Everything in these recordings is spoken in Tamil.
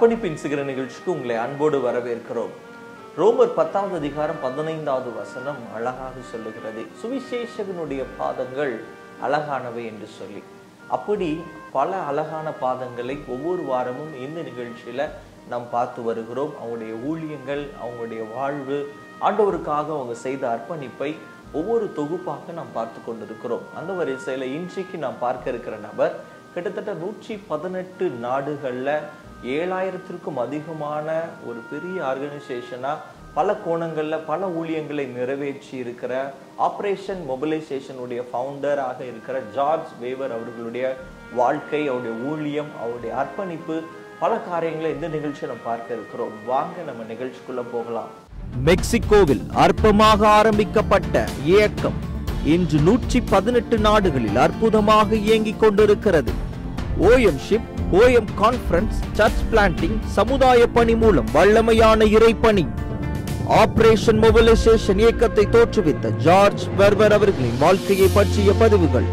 அர்ப்பணிப்பின் சிகர நிகழ்ச்சிக்கு உங்களை அன்போடு வரவேற்கிறோம் ரோமர் பத்தாவது அதிகாரம் பதினைந்தாவது வசனம் அழகாக சொல்லுகிறது சுவிசேஷகனுடைய பாதங்கள் அழகானவை என்று சொல்லி அப்படி பல அழகான பாதங்களை ஒவ்வொரு வாரமும் இந்த நிகழ்ச்சியில நாம் பார்த்து வருகிறோம் அவங்களுடைய ஊழியங்கள் அவங்களுடைய வாழ்வு ஆண்டவருக்காக அவங்க செய்த அர்ப்பணிப்பை ஒவ்வொரு தொகுப்பாக நாம் பார்த்து கொண்டிருக்கிறோம் அந்த வரிசையில இன்றைக்கு நாம் பார்க்க இருக்கிற நபர் கிட்டத்தட்ட நூற்றி பதினெட்டு நாடுகள்ல ஏழாயிரத்திற்கும் அதிகமான ஒரு பெரிய ஆர்கனைசேஷனா பல கோணங்கள்ல பல ஊழியங்களை நிறைவேற்றி இருக்கிற ஆபரேஷன் மொபிலைசேஷனுடைய ஃபவுண்டராக இருக்கிற ஜார்ஜ் வேவர் அவர்களுடைய வாழ்க்கை அவருடைய ஊழியம் அவருடைய அர்ப்பணிப்பு பல காரியங்களை இந்த நிகழ்ச்சியை நம்ம பார்க்க இருக்கிறோம் வாங்க நம்ம நிகழ்ச்சிக்குள்ள போகலாம் மெக்சிகோவில் அற்பமாக ஆரம்பிக்கப்பட்ட இயக்கம் இன்று நூற்றி பதினெட்டு நாடுகளில் அற்புதமாக இயங்கிக் கொண்டிருக்கிறது OM ship OM conference church planting சமுதாய பணி மூலம் வல்லமையான இறைப்பணி ஆபரேஷன் மொபிலைசேஷன் இயக்கத்தை தோற்றுவித்த ஜார்ஜ் வெர்வர் அவர்களின் வாழ்க்கையை பற்றிய பதிவுகள்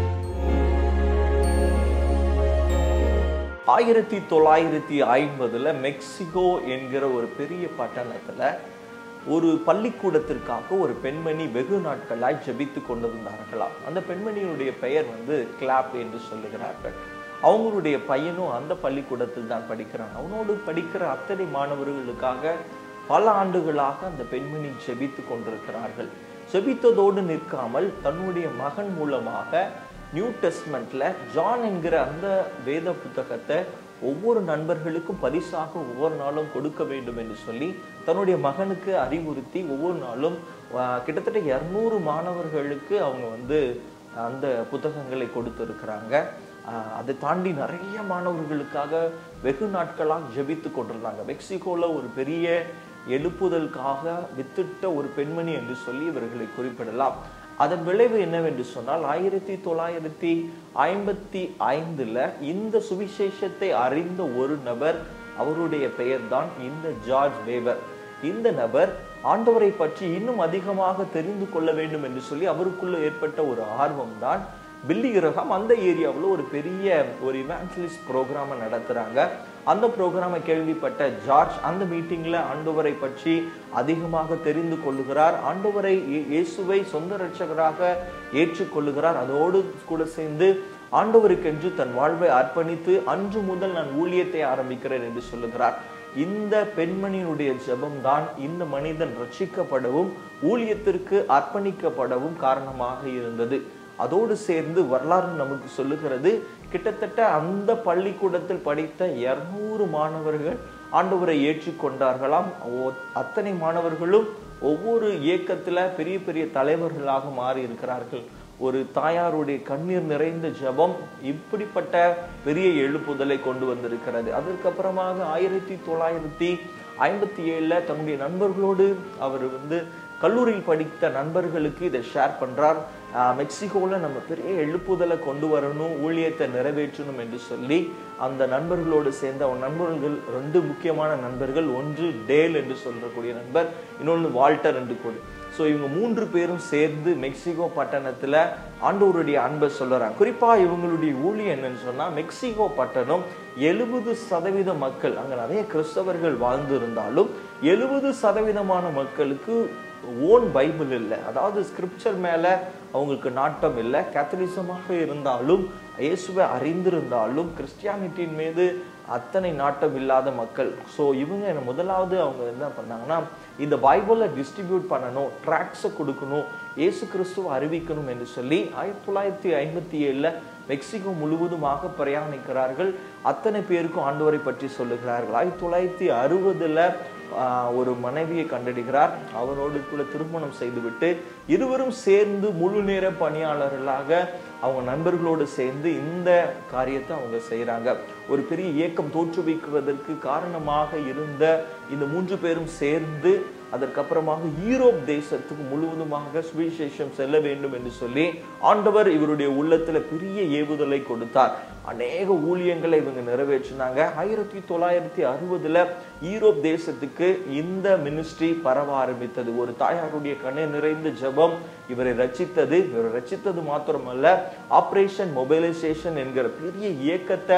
ஆயிரத்தி தொள்ளாயிரத்தி ஐம்பதுல மெக்சிகோ என்கிற ஒரு பெரிய பட்டணத்துல ஒரு பள்ளிக்கூடத்திற்காக ஒரு பெண்மணி வெகு நாட்களாய் ஜெபித்து கொண்டிருந்தார்களாம் அந்த பெண்மணியினுடைய பெயர் வந்து கிளாப் என்று சொல்லுகிறார்கள் அவங்களுடைய பையனும் அந்த பள்ளிக்கூடத்தில் தான் படிக்கிறான் அவனோடு படிக்கிற அத்தனை மாணவர்களுக்காக பல ஆண்டுகளாக அந்த பெண்மணி ஜெபித்து கொண்டிருக்கிறார்கள் ஜெபித்ததோடு நிற்காமல் தன்னுடைய மகன் மூலமாக நியூ டெஸ்ட்மெண்ட்ல ஜான் என்கிற அந்த வேத புத்தகத்தை ஒவ்வொரு நண்பர்களுக்கும் பரிசாக ஒவ்வொரு நாளும் கொடுக்க வேண்டும் என்று சொல்லி தன்னுடைய மகனுக்கு அறிவுறுத்தி ஒவ்வொரு நாளும் ஆஹ், கிட்டத்தட்ட இருநூறு மாணவர்களுக்கு அவங்க வந்து அந்த புத்தகங்களை கொடுத்திருக்கிறாங்க ஆஹ், அதை தாண்டி நிறைய மாணவர்களுக்காக வெகு நாட்களாக ஜெபித்து கொண்டிருந்தாங்க மெக்சிகோல ஒரு பெரிய எழுப்புதலுக்காக வித்திட்ட ஒரு பெண்மணி என்று சொல்லி இவர்களை குறிப்பிடலாம் அதன் விளைவு என்னவென்று சொன்னால் ஆயிரத்தி தொள்ளாயிரத்தி ஐம்பத்தி ஐந்துல இந்த சுவிசேஷத்தை அறிந்த ஒரு நபர் அவருடைய பெயர்தான் இந்த ஜார்ஜ் வேவர் இந்த நபர் ஆண்டவரை பற்றி இன்னும் அதிகமாக தெரிந்து கொள்ள வேண்டும் என்று சொல்லி அவருக்குள்ள ஏற்பட்ட ஒரு ஆர்வம் தான் பில்லி கிரகம் அந்த ஏரியாவில் ஒரு பெரிய ஒரு இவாஞ்சலிஸ்ட் ப்ரோக்ராமை நடத்துறாங்க அந்த ப்ரோக்ராமை கேள்விப்பட்ட ஜார்ஜ் அந்த மீட்டிங்ல ஆண்டவரை பற்றி அதிகமாக தெரிந்து கொள்ளுகிறார் ஆண்டவரை இயே- இயேசுவை சொந்த இரட்சகராக ஏற்றுக்கொள்ளுகிறார் அதோடு கூட சேர்ந்து ஆண்டவருக்கென்று தன் வாழ்வை அர்ப்பணித்து அன்று முதல் நான் ஊழியத்தை ஆரம்பிக்கிறேன் என்று சொல்லுகிறார் இந்த பெண்மணியினுடைய ஜெபம்தான் இந்த மனிதன் ரட்சிக்கப்படவும் ஊழியத்திற்கு அர்ப்பணிக்கப்படவும் காரணமாக இருந்தது அதோடு சேர்ந்து வரலாறு நமக்கு சொல்லுகிறது கிட்டத்தட்ட அந்த பள்ளிக்கூடத்தில் படித்த இருநூறு மாணவர்கள் ஆண்டவரை ஏற்றுக்கொண்டார்களாம் ஓ- அத்தனை மாணவர்களும் ஒவ்வொரு இயக்கத்துல பெரிய பெரிய தலைவர்களாக மாறி இருக்கிறார்கள் ஒரு தாயாருடைய கண்ணீர் நிறைந்த ஜெபம் இப்படிப்பட்ட பெரிய எழுப்புதலை கொண்டு வந்திருக்கிறது அதற்கப்புறமாக ஆயிரத்தி தொள்ளாயிரத்தி ஐம்பத்தி ஏழுல தன்னுடைய நண்பர்களோடு அவர் வந்து கல்லூரியில் படித்த நண்பர்களுக்கு இதை ஷேர் பண்றார் ஆஹ் மெக்சிகோல நம்ம பெரிய எழுப்புதலை கொண்டு வரணும் ஊழியத்தை நிறைவேற்றணும் என்று சொல்லி அந்த நண்பர்களோடு சேர்ந்து அவன் நண்பர்கள் ரெண்டு முக்கியமான நண்பர்கள் ஒன்று டேல் என்று சொல்லக்கூடிய நண்பர் இன்னொன்று வால்டர் என்று கூட ஸோ இவங்க மூன்று பேரும் சேர்ந்து மெக்சிகோ பட்டணத்துல ஆண்டவருடைய அன்பை சொல்லுறாங்க குறிப்பா இவங்களுடைய ஊழியம் என்னன்னு சொன்னா மெக்சிகோ பட்டணம் எழுபது சதவீத மக்கள் அங்க நிறைய கிறிஸ்தவர்கள் வாழ்ந்து இருந்தாலும் எழுபது சதவீதமான மக்களுக்கு ஓன் பைபிள் இல்லை அதாவது ஸ்கிரிப்சர் மேல அவங்களுக்கு நாட்டம் இல்லை கேத்தலிசமாக இருந்தாலும் இயேசுவை அறிந்திருந்தாலும் கிறிஸ்டியானிட்டியின் மீது அத்தனை நாட்டம் இல்லாத மக்கள் ஸோ இவங்க என்ன முதலாவது அவங்க என்ன பண்ணாங்கன்னா இந்த பைபிளை டிஸ்ட்ரிபியூட் பண்ணணும் ட்ராக்ஸை கொடுக்கணும் இயேசு கிறிஸ்துவை அறிவிக்கணும் என்று சொல்லி ஆயிரத்தி தொள்ளாயிரத்தி ஐம்பத்தி ஏழுல மெக்சிகோ முழுவதுமாக பிரயாணிக்கிறார்கள் அத்தனை பேருக்கும் ஆண்டவரை பற்றி சொல்லுகிறார்கள் ஆயிரத்தி தொள்ளாயிரத்தி அறுபதுல ஆஹ், ஒரு மனைவியை கண்டடிகிறார் அவரோடு கூட திருமணம் செய்துவிட்டு இருவரும் சேர்ந்து முழு நேர பணியாளர்களாக அவங்க நண்பர்களோடு சேர்ந்து இந்த காரியத்தை அவங்க செய்றாங்க ஒரு பெரிய இயக்கம் தோற்றுவிக்குவதற்கு காரணமாக இருந்த இந்த மூன்று பேரும் சேர்ந்து அதற்கப்புறமாக ஈரோப் தேசத்துக்கு முழுவதுமாக சுவிசேஷம் செல்ல வேண்டும் என்று சொல்லி ஆண்டவர் இவருடைய உள்ளத்துல பெரிய ஏவுதலை கொடுத்தார் அநேக ஊழியங்களை இவங்க நிறைவேற்றினாங்க ஆயிரத்தி தொள்ளாயிரத்தி அறுபதுல ஈரோப் தேசத்துக்கு இந்த மினிஸ்ட்ரி பரவ ஆரம்பித்தது ஒரு தாயாருடைய கண்ணீர் நிறைந்த ஜெபம் இவரை ரட்சித்தது இவரை ரட்சித்தது மாத்திரமல்ல ஆபரேஷன் மொபைலைசேஷன் என்கிற பெரிய இயக்கத்தை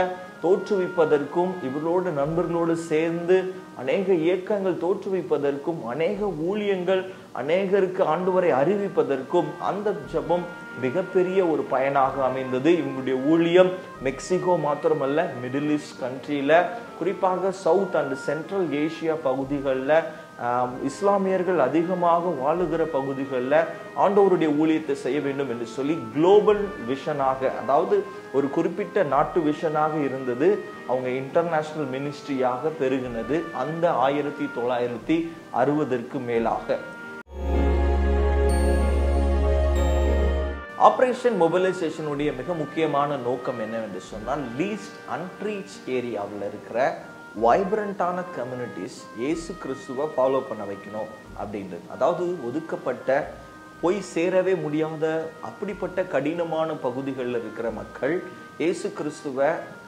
தோற்றுவிப்பதற்கும் இவர்களோடு நண்பர்களோடு சேர்ந்து அநேக இயக்கங்கள் தோற்றுவிப்பதற்கும் அநேக ஊழியங்கள் அநேகருக்கு ஆண்டவரை அறிவிப்பதற்கும் அந்த ஜெபம் மிகப்பெரிய ஒரு பயனாக அமைந்தது இவங்களுடைய ஊழியம் மெக்சிகோ மாத்திரமல்ல மிடில் ஈஸ்ட் கண்ட்ரியில குறிப்பாக சவுத் அண்ட் சென்ட்ரல் ஏசியா பகுதிகளில் ஆம், இஸ்லாமியர்கள் அதிகமாக வாழுகிற பகுதிகளில் ஆண்டவருடைய ஊழியத்தை செய்ய வேண்டும் என்று சொல்லி குளோபல் விஷனாக அதாவது ஒரு குறிப்பிட்ட நாட்டு விஷனாக இருந்தது அவங்க இன்டர்நேஷனல் மினிஸ்ட்ரியாக பெருகினது அந்த ஆயிரத்தி தொள்ளாயிரத்தி அறுபதற்கு மேலாக ஆபரேஷன் மொபிலைசேஷனுடைய மிக முக்கியமான நோக்கம் என்னவென்று சொன்னால் லீஸ்ட் அன்ரீச் ஏரியாவில் இருக்கிற வைப்ரண்டான கம்யூனிட்டிஸ் இயேசு கிறிஸ்துவை ஃபாலோ பண்ண வைக்கணும் அப்படின்றது அதாவது ஒதுக்கப்பட்ட போய் சேரவே முடியாத அப்படிப்பட்ட கடினமான பகுதிகளில் இருக்கிற மக்கள் இயேசு கிறிஸ்துவை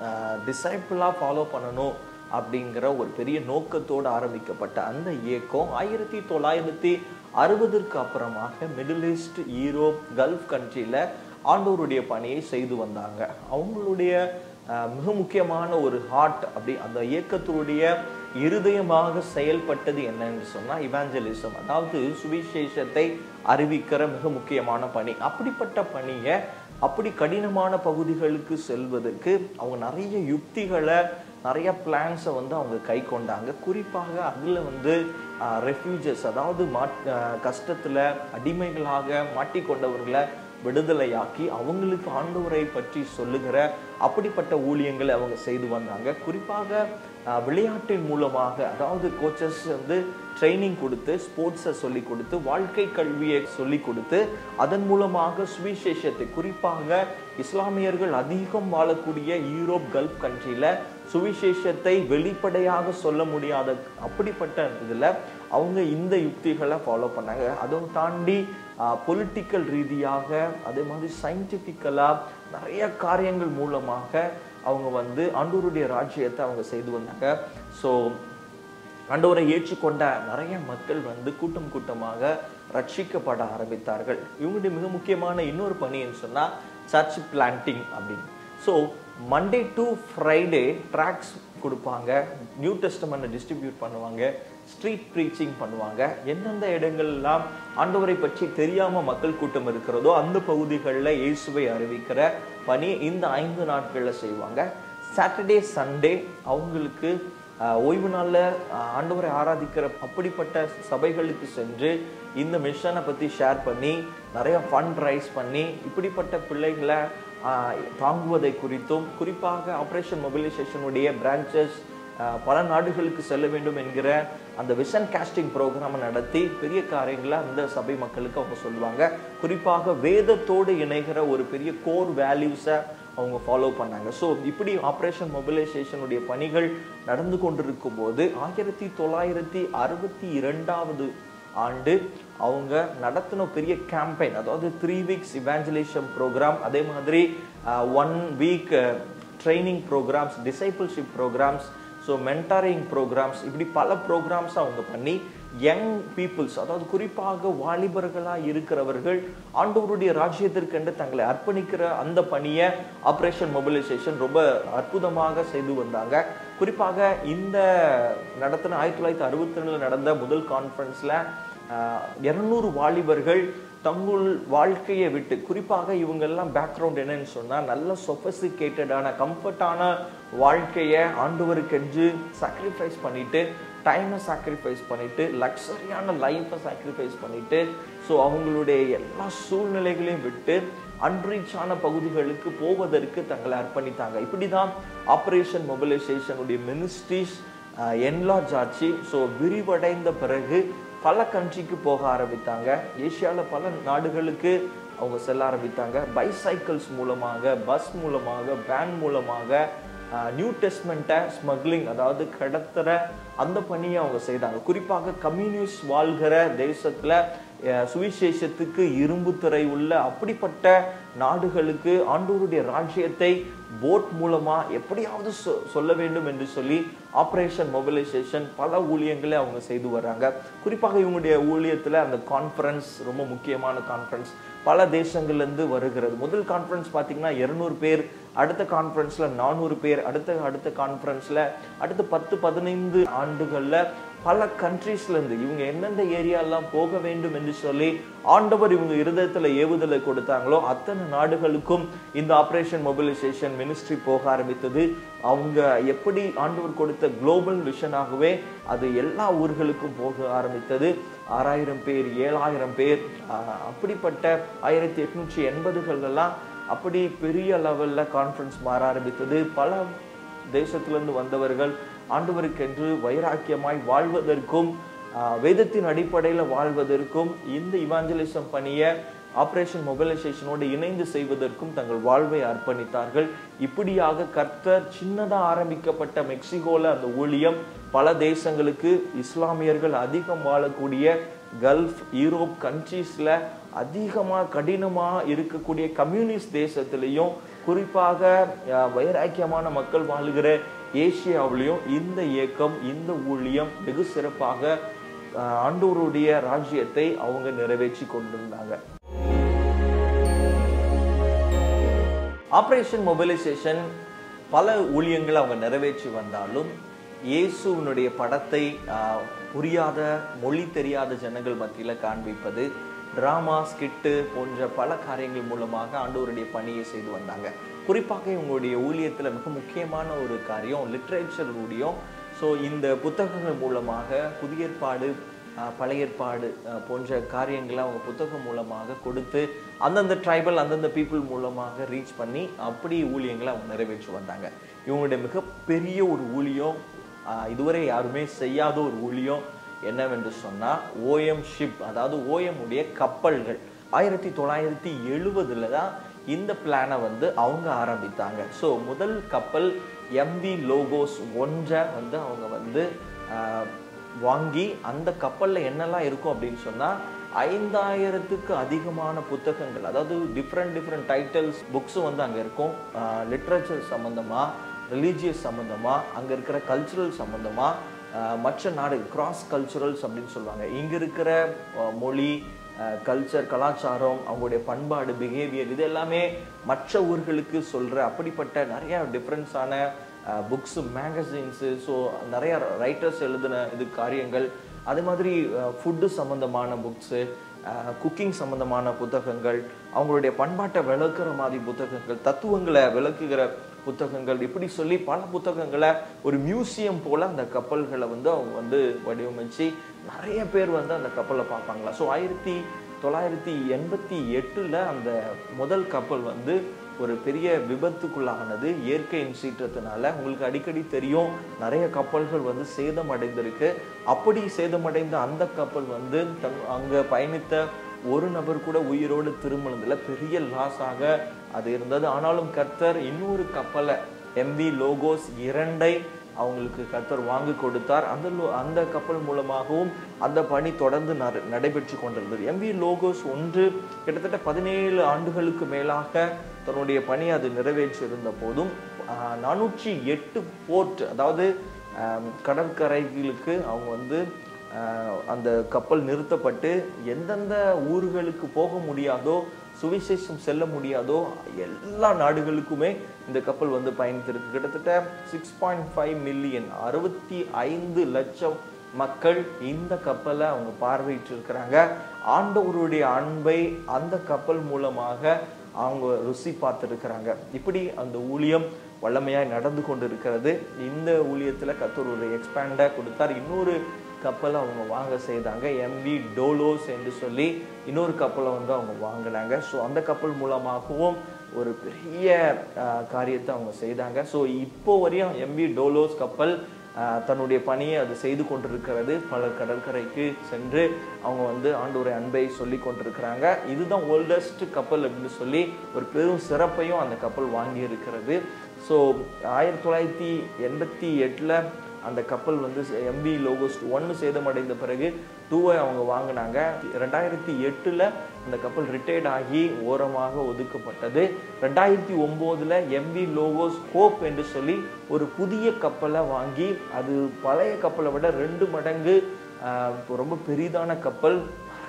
டிசைபிளாக ஃபாலோ பண்ணணும் அப்படிங்கிற ஒரு பெரிய நோக்கத்தோடு ஆரம்பிக்கப்பட்ட அந்த இயக்கம் ஆயிரத்தி தொள்ளாயிரத்தி அறுபதற்கு அப்புறமாக மிடில் ஈஸ்ட் யூரோப் கல்ஃப் கண்ட்ரியில் ஆண்டவருடைய பணியை செய்து வந்தாங்க அவங்களுடைய அஹ், மிக முக்கியமான ஒரு ஹார்ட் அப்படி அந்த இயக்கத்தினுடைய இருதயமாக செயல்பட்டது என்னன்னு சொன்னா இவாஞ்சலிசம் அதாவது சுவிசேஷத்தை அறிவிக்கிற மிக முக்கியமான பணி அப்படிப்பட்ட பணியை அப்படி கடினமான பகுதிகளுக்கு செல்வதற்கு அவங்க நிறைய யுக்திகளை நிறைய பிளான்ஸை வந்து அவங்க கை கொண்டாங்க குறிப்பாக அதில் வந்து ரெஃப்யூஜஸ் அதாவது மாட் அஹ் கஷ்டத்துல அடிமைகளாக மாட்டிக்கொண்டவர்களை விடுதலையாக்கி அவங்களுக்கு ஆண்டவரை பற்றி சொல்லுகிற அப்படிப்பட்ட ஊழியங்களை அவங்க செய்து வந்தாங்க குறிப்பாக அஹ், விளையாட்டின் மூலமாக அதாவது கோச்சஸ் வந்து ட்ரைனிங் கொடுத்து ஸ்போர்ட்ஸை சொல்லி கொடுத்து வாழ்க்கை கல்வியை சொல்லி கொடுத்து அதன் மூலமாக சுவிசேஷத்தை குறிப்பாக இஸ்லாமியர்கள் அதிகம் வாழக்கூடிய யூரோப் கல்ஃப் கண்ட்ரியில சுவிசேஷத்தை வெளிப்படையாக சொல்ல முடியாத அப்படிப்பட்ட இதுல அவங்க இந்த யுக்திகளை ஃபாலோ பண்ணாங்க அதுவும் தாண்டி பொலிட்டிக்கல் ரீதியாக அதே மாதிரி சயின்டிஃபிக்கலாக நிறைய காரியங்கள் மூலமாக அவங்க வந்து ஆண்டூருடைய ராஜ்யத்தை அவங்க செய்து வந்தாங்க ஸோ ஆண்டவரை ஏற்றுக்கொண்ட நிறைய மக்கள் வந்து கூட்டம் கூட்டமாக ரட்சிக்கப்பட ஆரம்பித்தார்கள் இவங்களுடைய மிக முக்கியமான இன்னொரு பணின்னு சொன்னா சர்ச் பிளான்டிங் அப்படின்னு so Monday to Friday tracts கொடுப்பாங்க நியூ டெஸ்டமெண்ட் டிஸ்ட்ரிபியூட் பண்ணுவாங்க ஸ்ட்ரீட் ப்ரீச்சிங் பண்ணுவாங்க எந்தெந்த இடங்கள்லாம் ஆண்டவரை பற்றி தெரியாம மக்கள் கூட்டம் இருக்கிறதோ அந்த பகுதிகளில் இயேசுவை அறிவிக்கிற பணி இந்த ஐந்து நாட்களில் செய்வாங்க சாட்டர்டே சண்டே அவங்களுக்கு ஆஹ், ஓய்வு நாள்ல ஆஹ், ஆண்டவரை ஆராதிக்கிற அப்படிப்பட்ட சபைகளுக்கு சென்று இந்த மிஷனை பத்தி ஷேர் பண்ணி நிறைய ஃபண்ட் ரைஸ் பண்ணி இப்படிப்பட்ட பிள்ளைகளை ஆஹ், தாங்குவதை குறித்தும் குறிப்பாக ஆபரேஷன் மொபிலைசேஷனுடைய பிரான்ச்சஸ் பல நாடுகளுக்கு செல்ல வேண்டும் என்கிற அந்த விஷன் காஸ்டிங் ப்ரோக்ராமை நடத்தி பெரிய காரியங்களை அந்த சபை மக்களுக்கு அவங்க சொல்லுவாங்க குறிப்பாக வேதத்தோடு இணைகிற ஒரு பெரிய கோர் வேல்யூஸை அவங்க ஃபாலோ பண்ணாங்க ஸோ இப்படி ஆப்ரேஷன் மொபிலைசேஷனுடைய பணிகள் நடந்து கொண்டிருக்கும் போது ஆயிரத்தி தொள்ளாயிரத்தி அறுபத்தி இரண்டாவது ஆண்டு அவங்க நடத்தின பெரிய கேம்பெயின் அதாவது த்ரீ வீக்ஸ் இவாஞ்சலேஷன் ப்ரோக்ராம் அதே மாதிரி one week training programmes discipleship programmes so mentoring programmes இப்படி பல ப்ரோக்ராம்ஸ் அவங்க பண்ணி யங் பீப்புள்ஸ் அதாவது குறிப்பாக வாலிபர்களாக இருக்கிறவர்கள் ஆண்டவருடைய ராஜ்யத்திற்கென்று தங்களை அர்ப்பணிக்கிற அந்த பணியை ஆப்ரேஷன் மொபிலைசேஷன் ரொம்ப அற்புதமாக செய்து வந்தாங்க குறிப்பாக இந்த நடத்தின ஆயிரத்தி தொள்ளாயிரத்தி அறுபத்தி ரெண்டில் நடந்த முதல் கான்ஃபரன்ஸில் இருநூறு வாலிபர்கள் தங்கள் வாழ்க்கையை விட்டு குறிப்பாக இவங்கெல்லாம் பேக்ரவுண்ட் என்னன்னு சொன்னா நல்ல சொபசிகேட்டடான கம்ஃபர்டான வாழ்க்கையை ஆண்டவருக்கென்று சாக்ரிஃபைஸ் பண்ணிட்டு டைமை சாக்ரிஃபைஸ் பண்ணிட்டு லக்ஸரியான லைஃப்பை சாக்ரிஃபைஸ் பண்ணிட்டு ஸோ அவங்களுடைய எல்லா சூழ்நிலைகளையும் விட்டு அன்ரீச்சான பகுதிகளுக்கு போவதற்கு தங்களை அர்ப்பணித்தாங்க இப்படிதான் ஆப்ரேஷன் மொபிலைசேஷனுடைய மினிஸ்ட்ரிஸ் என்லார்ஜ் ஆச்சு ஸோ விரிவடைந்த பிறகு பல கண்ட்ரிக்கு போக ஆரம்பித்தாங்க ஏசியாவில் பல நாடுகளுக்கு அவங்க செல்ல ஆரம்பித்தாங்க பைசைக்கிள்ஸ் மூலமாக பஸ் மூலமாக வேன் மூலமாக நியூ டெஸ்ட்மெண்ட்டை ஸ்மக்லிங் அதாவது கடத்துற அந்த பணியை அவங்க செய்தாங்க குறிப்பாக கம்யூனிஸ்ட் வாழ்கிற தேசத்துல அஹ், சுவிசேஷத்துக்கு இரும்பு திரை உள்ள அப்படிப்பட்ட நாடுகளுக்கு ஆண்டவருடைய ராஜ்யத்தை போட் மூலமா எப்படியாவது சொ- சொல்ல வேண்டும் என்று சொல்லி ஆபரேஷன் மொபிலைசேஷன் பல ஊழியங்களை அவங்க செய்து வர்றாங்க குறிப்பாக இவங்களுடைய ஊழியத்துல அந்த கான்ஃபரன்ஸ் ரொம்ப முக்கியமான கான்ஃபரன்ஸ் பல தேசங்கள்ல இருந்து வருகிறது முதல் கான்ஃபரன்ஸ் பார்த்தீங்கன்னா இருநூறு பேர் அடுத்த கான்ஃபரன்ஸ்ல நானூறு பேர் அடுத்த அடுத்த கான்ஃபரன்ஸ்ல அடுத்த பத்து பதினைந்து ஆண்டுகள்ல பல கண்ட்ரீஸ்ல இருந்து இவங்க எந்தெந்த ஏரியாலாம் போக வேண்டும் என்று சொல்லி ஆண்டவர் இவங்க இருதயத்துல ஏவுதலை கொடுத்தாங்களோ அத்தனை நாடுகளுக்கும் இந்த ஆபரேஷன் மொபிலைசேஷன் மினிஸ்ட்ரி போக ஆரம்பித்தது அவங்க எப்படி ஆண்டவர் கொடுத்த குளோபல் விஷனாகவே அது எல்லா ஊர்களுக்கும் போக ஆரம்பித்தது ஆறாயிரம் பேர் ஏழாயிரம் பேர் ஆஹ், அப்படிப்பட்ட ஆயிரத்தி எட்நூற்றி எண்பதுகள்லாம் அப்படி பெரிய லெவல்ல கான்ஃபரன்ஸ் மாற ஆரம்பித்தது பல தேசத்திலிருந்து வந்தவர்கள் ஆண்டவருக்கென்று வைராக்கியமாய் வாழ்வதற்கும் ஆஹ், வேதத்தின் அடிப்படையில் வாழ்வதற்கும் இந்த இவாஞ்சலிசம் பணியை ஆபரேஷன் மொபைலைசேஷனோடு இணைந்து செய்வதற்கும் தங்கள் வாழ்வை அர்ப்பணித்தார்கள் இப்படியாக கர்த்தர் சின்னதா ஆரம்பிக்கப்பட்ட மெக்சிகோல அந்த ஊழியம் பல தேசங்களுக்கு இஸ்லாமியர்கள் அதிகம் வாழக்கூடிய கல்ஃப் யூரோப் கண்ட்ரீஸ்ல அதிகமா கடினமா இருக்கக்கூடிய கம்யூனிஸ்ட் தேசத்திலையும் குறிப்பாக அஹ், வைராக்கியமான மக்கள் வாழுகிற ஏசியாவிலையும் இந்த இயக்கம் இந்த ஊழியம் வெகு சிறப்பாக அஹ், ஆண்டவருடைய ராஜ்யத்தை அவங்க நிறைவேற்றி கொண்டிருந்தாங்க ஆபரேஷன் மொபைலைசேஷன் பல ஊழியங்களை அவங்க நிறைவேற்றி வந்தாலும் இயேசுவினுடைய படத்தை ஆஹ், புரியாத மொழி தெரியாத ஜனங்கள் மத்தியில காண்பிப்பது டிராமா ஸ்கிட்டு போன்ற பல காரியங்கள் மூலமாக ஆண்டவருடைய பணியை செய்து வந்தாங்க குறிப்பாக இவங்களுடைய ஊழியத்துல மிக முக்கியமான ஒரு காரியம் லிட்ரேச்சர் ஊழியம் ஸோ இந்த புத்தகங்கள் மூலமாக புதிய ஏற்பாடு ஆஹ் பழைய ஏற்பாடு ஆஹ் போன்ற காரியங்களை அவங்க புத்தகம் மூலமாக கொடுத்து அந்தந்த ட்ரைபல் அந்தந்த பீப்புள் மூலமாக ரீச் பண்ணி அப்படி ஊழியங்களை அவங்க நிறைவேற்றி வந்தாங்க இவங்களுடைய மிகப்பெரிய ஒரு ஊழியம் ஆஹ் இதுவரை யாருமே செய்யாத ஒரு ஊழியம் என்னவென்று சொன்னா ஓஎம் ஷிப் அதாவது ஓஎம் உடைய கப்பல்கள் ஆயிரத்தி தொள்ளாயிரத்தி எழுபதுல தான் இந்த பிளானை வந்து அவங்க ஆரம்பித்தாங்க ஸோ முதல் கப்பல் எம்பி லோகோஸ் ஒன்றை வந்து அவங்க வந்து ஆஹ், வாங்கி அந்த கப்பல்ல என்னெல்லாம் இருக்கும் அப்படின்னு சொன்னா ஐந்தாயிரத்துக்கு அதிகமான புத்தகங்கள் அதாவது டிஃப்ரெண்ட் டிஃப்ரெண்ட் டைட்டில்ஸ் புக்ஸும் வந்து அங்க இருக்கும் லிட்ரேச்சர் சம்பந்தமா ரிலீஜியஸ் சம்பந்தமா அங்க இருக்கிற கல்ச்சுரல் சம்பந்தமா ஆஹ், மற்ற நாடு கிராஸ் கல்ச்சுரல்ஸ் அப்படின்னு சொல்லுவாங்க இங்க இருக்கிற ஆஹ், மொழி கல்ச்சர் கலாச்சாரம் அவங்களுடைய பண்பாடு பிஹேவியர் இது எல்லாமே மற்ற ஊர்களுக்கு சொல்ற அப்படிப்பட்ட நிறைய டிஃப்ரென்ஸான புக்ஸு மேகசின்ஸு ஸோ நிறைய ரைட்டர்ஸ் எழுதின இது காரியங்கள் அதே மாதிரி ஃபுட்டு சம்மந்தமான புக்ஸு குக்கிங் சம்மந்தமான புத்தகங்கள் அவங்களுடைய பண்பாட்டை விளக்குற மாதிரி புத்தகங்கள் தத்துவங்களை விளக்குகிற புத்தகங்கள் இப்படி சொல்லி பல புத்தகங்களை ஒரு மியூசியம் போல அந்த கப்பல்களை வந்து அவங்க வந்து வடிவமைச்சு நிறைய பேர் வந்து அந்த கப்பலை பார்ப்பாங்களா ஸோ ஆயிரத்தி தொள்ளாயிரத்தி எண்பத்தி எட்டுல அந்த முதல் கப்பல் வந்து ஒரு பெரிய விபத்துக்குள்ளானது இயற்கையின் சீற்றத்தினால உங்களுக்கு அடிக்கடி தெரியும் நிறைய கப்பல்கள் வந்து சேதம் அடைந்திருக்கு அப்படி சேதமடைந்த அந்த கப்பல் வந்து தங் அங்க பயணித்த ஒரு நபர் கூட உயிரோடு திரும்பினதுல பெரிய லாஸாக அது இருந்தது ஆனாலும் கர்த்தர் இன்னொரு கப்பலை எம்பி லோகோஸ் இரண்டை அவங்களுக்கு கர்த்தர் வாங்கி கொடுத்தார் அந்த லோ- அந்த கப்பல் மூலமாகவும் அந்த பணி தொடர்ந்து நட- நடைபெற்று கொண்டிருந்தது எம்பி லோகோஸ் ஒன்று கிட்டத்தட்ட பதினேழு ஆண்டுகளுக்கு மேலாக தன்னுடைய பணி அது நிறைவேற்றியிருந்த போதும் ஆஹ், நானூற்றி எட்டு போர்ட் அதாவது ஆஹ், கடற்கரைகளுக்கு அவங்க வந்து ஆஹ், அந்த கப்பல் நிறுத்தப்பட்டு எந்தெந்த ஊர்களுக்கு போக முடியாதோ சுவிசேஷம் செல்ல முடியாதோ எல்லா நாடுகளுக்குமே இந்த கப்பல் வந்து பயணித்திருக்கு கிட்டத்தட்ட சிக்ஸ் பாயிண்ட் ஃபைவ் மில்லியன் அறுபத்தி ஐந்து லட்சம் மக்கள் இந்த கப்பலை அவங்க பார்வையிட்டு இருக்கிறாங்க ஆண்டவருடைய அன்பை அந்த கப்பல் மூலமாக அவங்க ருசி பார்த்துருக்கிறாங்க இப்படி அந்த ஊழியம் வல்லமையாய் நடந்து கொண்டு இருக்கிறது இந்த ஊழியத்துல கத்தர் ஒரு எக்ஸ்பேண்டா கொடுத்தார் இன்னொரு கப்பலை அவங்க வாங்க செய்தாங்க எம்வி டோலோஸ் என்று சொல்லி இன்னொரு கப்பலை வந்து அவங்க வாங்கினாங்க ஸோ அந்த கப்பல் மூலமாகவும் ஒரு பெரிய ஆஹ், காரியத்தை அவங்க செய்தாங்க ஸோ இப்போ வரையும் எம்வி டோலோஸ் கப்பல் ஆஹ், தன்னுடைய பணியை அது செய்து கொண்டிருக்கிறது பல கடற்கரைக்கு சென்று அவங்க வந்து ஆண்டோரை அன்பை சொல்லி கொண்டிருக்கிறாங்க இதுதான் ஓல்டஸ்ட் கப்பல் அப்படின்னு சொல்லி ஒரு பெரும் சிறப்பையும் அந்த கப்பல் வாங்கி இருக்கிறது ஸோ ஆயிரத்தி தொள்ளாயிரத்தி எண்பத்தி எட்டில் அந்த கப்பல் வந்து எம்பி லோகோஸ் ஒன்று சேதமடைந்த பிறகு டூவை அவங்க வாங்கினாங்க ரெண்டாயிரத்தி எட்டில் அந்த கப்பல் ரிட்டையர்ட் ஆகி ஓரமாக ஒதுக்கப்பட்டது ரெண்டாயிரத்தி ஒம்போதில் எம்பி லோகோஸ் ஹோப் என்று சொல்லி ஒரு புதிய கப்பலை வாங்கி அது பழைய கப்பலை விட ரெண்டு மடங்கு ஆஹ், ரொம்ப பெரிதான கப்பல்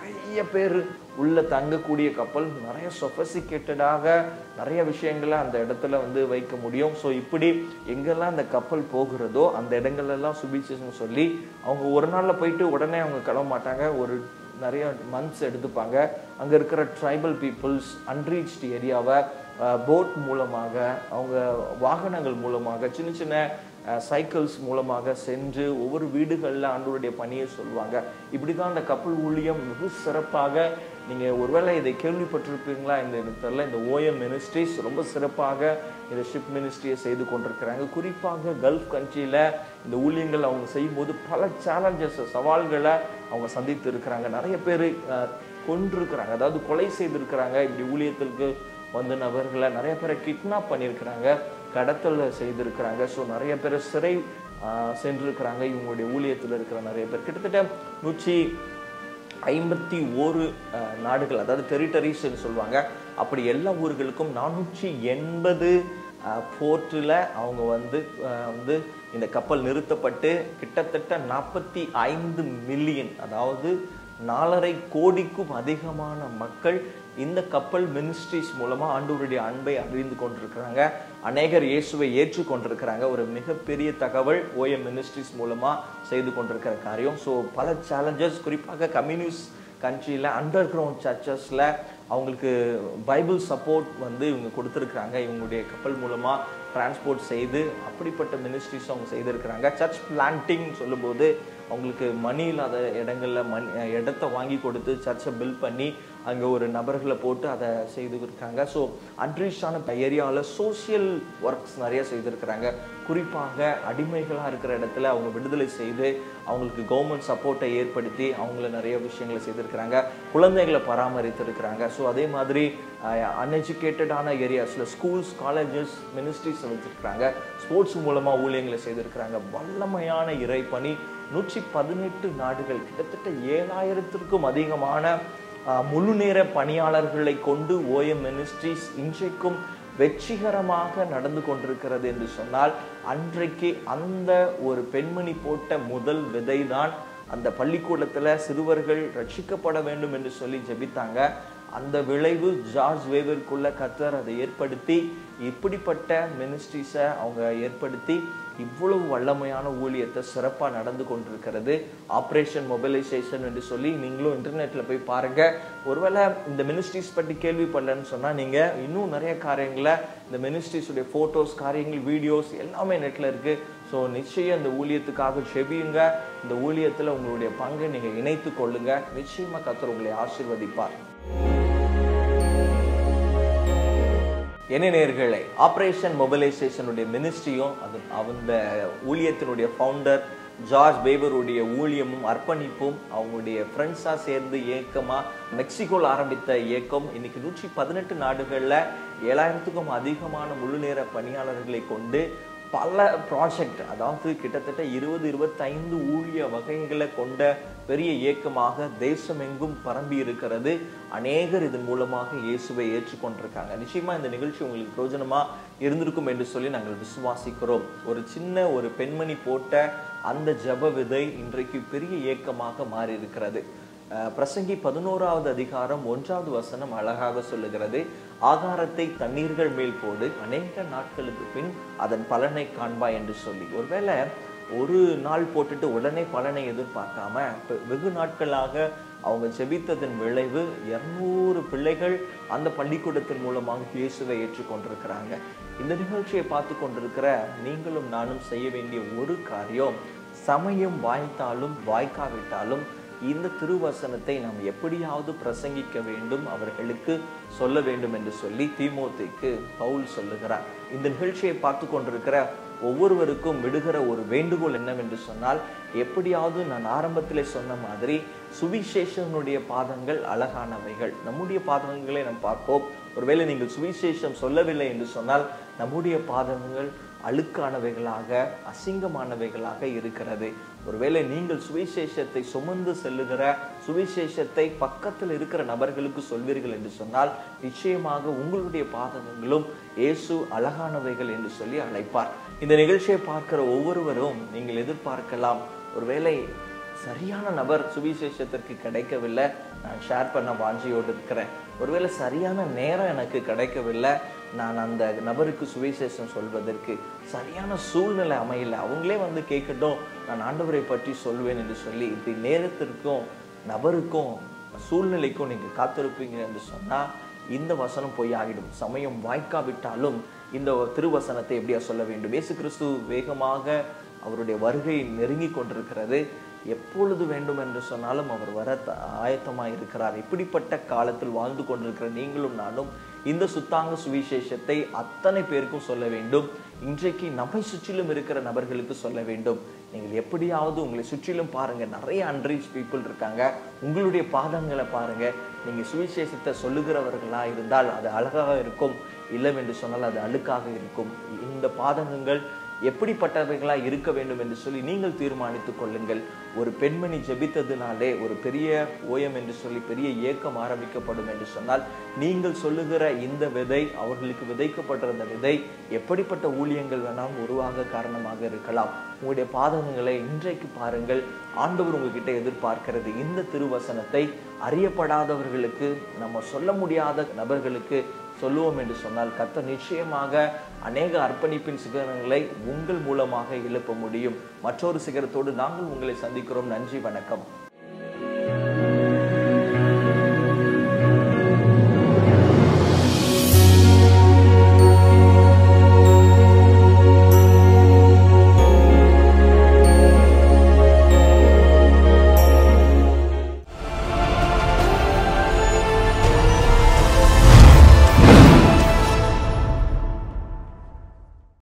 நிறைய பேர் உள்ள தங்கக்கூடிய கப்பல் நிறைய சொஃபசிகேட்டடாக நிறைய விஷயங்களை அந்த இடத்துல வந்து வைக்க முடியும் ஸோ இப்படி எங்கெல்லாம் அந்த கப்பல் போகிறதோ அந்த இடங்கள்லாம் சுபிச்சேஷன் சொல்லி அவங்க ஒரு நாளில் போயிட்டு உடனே அவங்க கிளம்ப மாட்டாங்க ஒரு நிறைய மந்த்ஸ் எடுத்துப்பாங்க அங்கே இருக்கிற ட்ரைபல் பீப்புள்ஸ் அன்ரீச்ட் ஏரியாவை போட் மூலமாக அவங்க வாகனங்கள் மூலமாக சின்ன சின்ன சைக்கிள்ஸ் மூலமாக சென்று ஒவ்வொரு வீடுகளில் ஆண்டவருடைய பணியை சொல்லுவாங்க இப்படி தான் அந்த கப்பல் ஊழியம் மிக சிறப்பாக நீங்கள் ஒருவேளை இதை கேள்விப்பட்டிருப்பீங்களா இந்த எனக்கு தெரியல இந்த ஓஎம் மினிஸ்ட்ரிஸ் ரொம்ப சிறப்பாக இந்த ஷிப் மினிஸ்ட்ரியை செய்து கொண்டிருக்கிறாங்க குறிப்பாக கல்ஃப் கண்ட்ரியில் இந்த ஊழியங்கள் அவங்க செய்யும்போது பல சேலஞ்சஸ் சவால்களை அவங்க சந்தித்து இருக்கிறாங்க நிறைய பேர் கொண்டிருக்கிறாங்க அதாவது கொலை செய்திருக்கிறாங்க இப்படி ஊழியத்திற்கு வந்த நபர்களை நிறைய பேரை கிட்னாப் பண்ணியிருக்கிறாங்க கடத்தல் செய்திருக்கிறாங்க ஸோ நிறைய பேர் சிறை ஆஹ், சென்றிருக்கிறாங்க இவங்களுடைய ஊழியத்தில் இருக்கிற நிறைய பேர் கிட்டத்தட்ட நூற்றி ஐம்பத்தி ஓரு அஹ், நாடுகள் அதாவது டெரிட்டரிஸ்ன்னு சொல்லுவாங்க அப்படி எல்லா ஊர்களுக்கும் நானூற்றி எண்பது போர்ட்டில் அவங்க வந்து அஹ், வந்து இந்த கப்பல் நிறுத்தப்பட்டு கிட்டத்தட்ட நாற்பத்தி ஐந்து மில்லியன் அதாவது நாலரை கோடிக்கும் அதிகமான மக்கள் இந்த கப்பல் மினிஸ்ட்ரிஸ் மூலமா ஆண்டவருடைய அன்பை அறிந்து கொண்டிருக்கிறாங்க அநேகர் இயேசுவை ஏற்றுக்கொண்டிருக்கிறாங்க ஒரு மிகப்பெரிய தகவல் ஓஎம் மினிஸ்ட்ரிஸ் மூலமா செய்து கொண்டிருக்கிற காரியம் ஸோ பல சேலஞ்சஸ் குறிப்பாக கம்யூனிஸ்ட் கண்ட்ரியில் அண்டர் கிரவுண்ட் சர்ச்சஸில் அவங்களுக்கு பைபிள் சப்போர்ட் வந்து இவங்க கொடுத்துருக்குறாங்க இவங்களுடைய கப்பல் மூலமாக டிரான்ஸ்போர்ட் செய்து அப்படிப்பட்ட மினிஸ்ட்ரிஸ் அவங்க செய்திருக்கிறாங்க சர்ச் பிளான்டிங் சொல்லும்போது அவங்களுக்கு மணி இல்லாத இடங்கள்ல மணி இடத்த வாங்கி கொடுத்து சர்ச்சை பில்ட் பண்ணி அங்கே ஒரு நபர்களை போட்டு அதை செய்திருக்காங்க ஸோ அன்ரீச்சான ஏரியாவில் சோஷியல் ஒர்க்ஸ் நிறைய செய்திருக்கிறாங்க குறிப்பாக அடிமைகளாக இருக்கிற இடத்துல அவங்க விடுதலை செய்து அவங்களுக்கு கவர்மெண்ட் சப்போர்ட்டை ஏற்படுத்தி அவங்கள நிறைய விஷயங்களை செய்திருக்கிறாங்க குழந்தைகளை பராமரித்திருக்கிறாங்க ஸோ அதே மாதிரி அன்எஜுகேட்டடான ஏரியாஸில் ஸ்கூல்ஸ் காலேஜஸ் மினிஸ்ட்ரிஸ் வச்சிருக்கிறாங்க ஸ்போர்ட்ஸ் மூலமாக ஊழியங்களை செய்திருக்கிறாங்க வல்லமையான இறைப்பணி நூற்றி பதினெட்டு நாடுகள் கிட்டத்தட்ட ஏழாயிரத்திற்கும் அதிகமான ஆஹ், முழு நேர பணியாளர்களை கொண்டு ஓஎம் மினிஸ்ட்ரிஸ் இன்றைக்கும் வெற்றிகரமாக நடந்து கொண்டிருக்கிறது என்று சொன்னால் அன்றைக்கு அந்த ஒரு பெண்மணி போட்ட முதல் விதைதான் அந்த பள்ளிக்கூடத்துல சிறுவர்கள் ரட்சிக்கப்பட வேண்டும் என்று சொல்லி ஜெபித்தாங்க அந்த விளைவு ஜார்ஜ் வேவருக்குள்ள கத்தர் அதை ஏற்படுத்தி இப்படிப்பட்ட மினிஸ்ட்ரிஸை அவங்க ஏற்படுத்தி இவ்வளவு வல்லமையான ஊழியத்தை சிறப்பாக நடந்து கொண்டிருக்கிறது ஆப்ரேஷன் மொபைலைசேஷன் என்று சொல்லி நீங்களும் இன்டர்நெட்ல போய் பாருங்க ஒருவேளை இந்த மினிஸ்ட்ரிஸ் பற்றி கேள்விப்படலன்னு சொன்னா நீங்க இன்னும் நிறைய காரியங்களை இந்த மினிஸ்ட்ரிஸுடைய போட்டோஸ் காரியங்கள் வீடியோஸ் எல்லாமே நெட்ல இருக்கு ஸோ நிச்சயம் இந்த ஊழியத்துக்காக செபியுங்க இந்த ஊழியத்துல உங்களுடைய பங்கை நீங்க இணைத்து கொள்ளுங்க நிச்சயமா கத்தர் உங்களை ஆசீர்வதிப்பார் என்ன நேர்களே ஆபரேஷன் மொபைலைசேஷனுடைய மினிஸ்ட்ரியும் அது அந்த ஊழியத்தினுடைய ஃபவுண்டர் ஜார்ஜ் பேபருடைய ஊழியமும் அர்ப்பணிப்பும் அவங்களுடைய ஃப்ரெண்ட்ஸாக சேர்ந்து இயக்கமா மெக்சிகோவில் ஆரம்பித்த இயக்கம் இன்னைக்கு நூற்றி பதினெட்டு நாடுகளில் ஏழாயிரத்துக்கும் அதிகமான முழு நேர பணியாளர்களை கொண்டு பல ப்ராஜெக்ட் அதாவது கிட்டத்தட்ட இருபது இருபத்தைந்து ஊழிய வகைகளை கொண்ட பெரிய இயக்கமாக தேசமெங்கும் பரம்பி இருக்கிறது அநேகர் இதன் மூலமாக இயேசுவை ஏற்றுக்கொண்டிருக்காங்க நிச்சயமா இந்த நிகழ்ச்சி உங்களுக்கு பிரயோஜனமா இருந்திருக்கும் என்று சொல்லி நாங்கள் விசுவாசிக்கிறோம் ஒரு சின்ன ஒரு பெண்மணி போட்ட அந்த ஜெப விதை இன்றைக்கு பெரிய இயக்கமாக மாறி இருக்கிறது அஹ் பிரசங்கி பதினோராவது அதிகாரம் ஒன்றாவது வசனம் அழகாக சொல்லுகிறது ஆகாரத்தை தண்ணீர்கள் மேல் போடு அநேக நாட்களுக்கு பின் அதன் பலனை காண்பாய் என்று சொல்லி ஒருவேளை ஒரு நாள் போட்டுட்டு உடனே பலனை எதிர்பார்க்காம இப்ப வெகு நாட்களாக அவங்க ஜெபித்ததன் விளைவு இருநூறு பிள்ளைகள் அந்த பள்ளிக்கூடத்தின் மூலமாக இயேசுவை ஏற்றுக்கொண்டிருக்கிறாங்க இந்த நிகழ்ச்சியை பார்த்து கொண்டிருக்கிற நீங்களும் நானும் செய்ய வேண்டிய ஒரு காரியம் சமயம் வாய்த்தாலும் வாய்க்காவிட்டாலும் இந்த திருவசனத்தை நாம் எப்படியாவது பிரசங்கிக்க வேண்டும் அவர்களுக்கு சொல்ல வேண்டும் என்று சொல்லி தீமோத்தேக்கு பவுல் சொல்லுகிறார் இந்த நிகழ்ச்சியை பார்த்து கொண்டிருக்கிற ஒவ்வொருவருக்கும் விடுகிற ஒரு வேண்டுகோள் என்னவென்று சொன்னால் எப்படியாவது நான் ஆரம்பத்திலே சொன்ன மாதிரி சுவிசேஷனுடைய பாதங்கள் அழகானவைகள் நம்முடைய பாதங்களை நாம் பார்ப்போம் ஒருவேளை நீங்கள் சுவிசேஷம் சொல்லவில்லை என்று சொன்னால் நம்முடைய பாதங்கள் அழுக்கானவைகளாக அசிங்கமானவைகளாக இருக்கிறது ஒருவேளை நீங்கள் சுவிசேஷத்தை சுமந்து செல்லுகிற சுவிசேஷத்தை பக்கத்தில் இருக்கிற நபர்களுக்கு சொல்வீர்கள் என்று சொன்னால் நிச்சயமாக உங்களுடைய பாதகங்களும் இயேசு அழகானவைகள் என்று சொல்லி அழைப்பார் இந்த நிகழ்ச்சியை பார்க்கிற ஒவ்வொருவரும் நீங்கள் எதிர்பார்க்கலாம் ஒருவேளை சரியான நபர் சுவிசேஷத்திற்கு கிடைக்கவில்லை நான் ஷேர் பண்ண வாஞ்சியோடு இருக்கிறேன் ஒருவேளை சரியான நேரம் எனக்கு கிடைக்கவில்லை நான் அந்த நபருக்கு சுவிசேஷம் சொல்வதற்கு சரியான சூழ்நிலை அமையல அவங்களே வந்து கேட்கட்டும் நான் ஆண்டவரை பற்றி சொல்வேன் என்று சொல்லி இப்படி நேரத்திற்கும் நபருக்கும் சூழ்நிலைக்கும் நீங்க காத்திருப்பீங்க என்று சொன்னா இந்த வசனம் பொய் ஆகிடும் சமயம் வாய்க்காவிட்டாலும் இந்த திருவசனத்தை எப்படியா சொல்ல வேண்டும் இயேசு கிறிஸ்து வேகமாக அவருடைய வருகை நெருங்கி கொண்டிருக்கிறது எப்பொழுது வேண்டும் என்று சொன்னாலும் அவர் வர த- ஆயத்தமாய் இருக்கிறார் இப்படிப்பட்ட காலத்தில் வாழ்ந்து கொண்டிருக்கிற நீங்களும் நானும் இந்த சுத்தாங்க சுவிசேஷத்தை அத்தனை பேருக்கும் சொல்ல வேண்டும் இன்றைக்கு நம்மை சுற்றிலும் இருக்கிற நபர்களுக்கு சொல்ல வேண்டும் நீங்கள் எப்படியாவது உங்களை சுற்றிலும் பாருங்க நிறைய அன்ரீச் பீப்புள் இருக்காங்க உங்களுடைய பாதங்களை பாருங்க நீங்க சுவிசேஷத்தை சொல்லுகிறவர்களா இருந்தால் அது அழகாக இருக்கும் இல்லவென்று சொன்னால் அது அழுக்காக இருக்கும் இந்த பாதகங்கள் எப்படிப்பட்டவைகளா இருக்க வேண்டும் என்று சொல்லி நீங்கள் தீர்மானித்துக் கொள்ளுங்கள் ஒரு பெண்மணி ஜெபித்ததினாலே ஒரு பெரிய ஓயம் என்று சொல்லி பெரிய ஏக்கம் ஆரம்பிக்கப்படும் என்று சொன்னால் நீங்கள் சொல்லுகிற இந்த விதை அவர்களுக்கு விதைக்கப்பட்டிருந்த விதை எப்படிப்பட்ட ஊழியங்கள் வேணாலும் உருவாக காரணமாக இருக்கலாம் உங்களுடைய பாதகங்களை இன்றைக்கு பாருங்கள் ஆண்டவர் உங்ககிட்ட எதிர்பார்க்கிறது இந்த திருவசனத்தை அறியப்படாதவர்களுக்கு நம்ம சொல்ல முடியாத நபர்களுக்கு சொல்லுவோம் என்று சொன்னால் கர்த்தர் நிச்சயமாக அநேக அர்ப்பணிப்பின் சிகரங்களை உங்கள் மூலமாக எழுப்ப முடியும் மற்றொரு சிகரத்தோடு நாங்கள் உங்களை சந்திக்கிறோம் நன்றி வணக்கம்